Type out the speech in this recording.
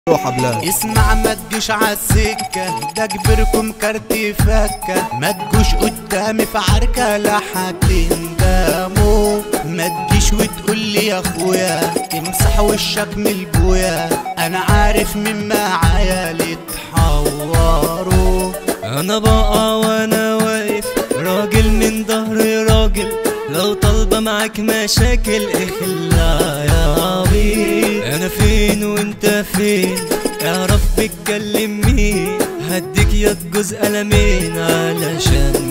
روح بلاد اسمع ما تجيش عالسكة ده كبركم كارتي فكة ما تجوش قدامي في عركة لا هتندموا ما تجيش وتقول لي يا اخويا امسح وشك من البويا انا عارف مين معايا اللي اتحوروا انا بقى وانا واقف راجل من ظهر راجل لو طالبه معاك مشاكل اخلع يا بيه انا فين وانت فين اعرف بتكلم مين هديك يا جزء قلمين علشان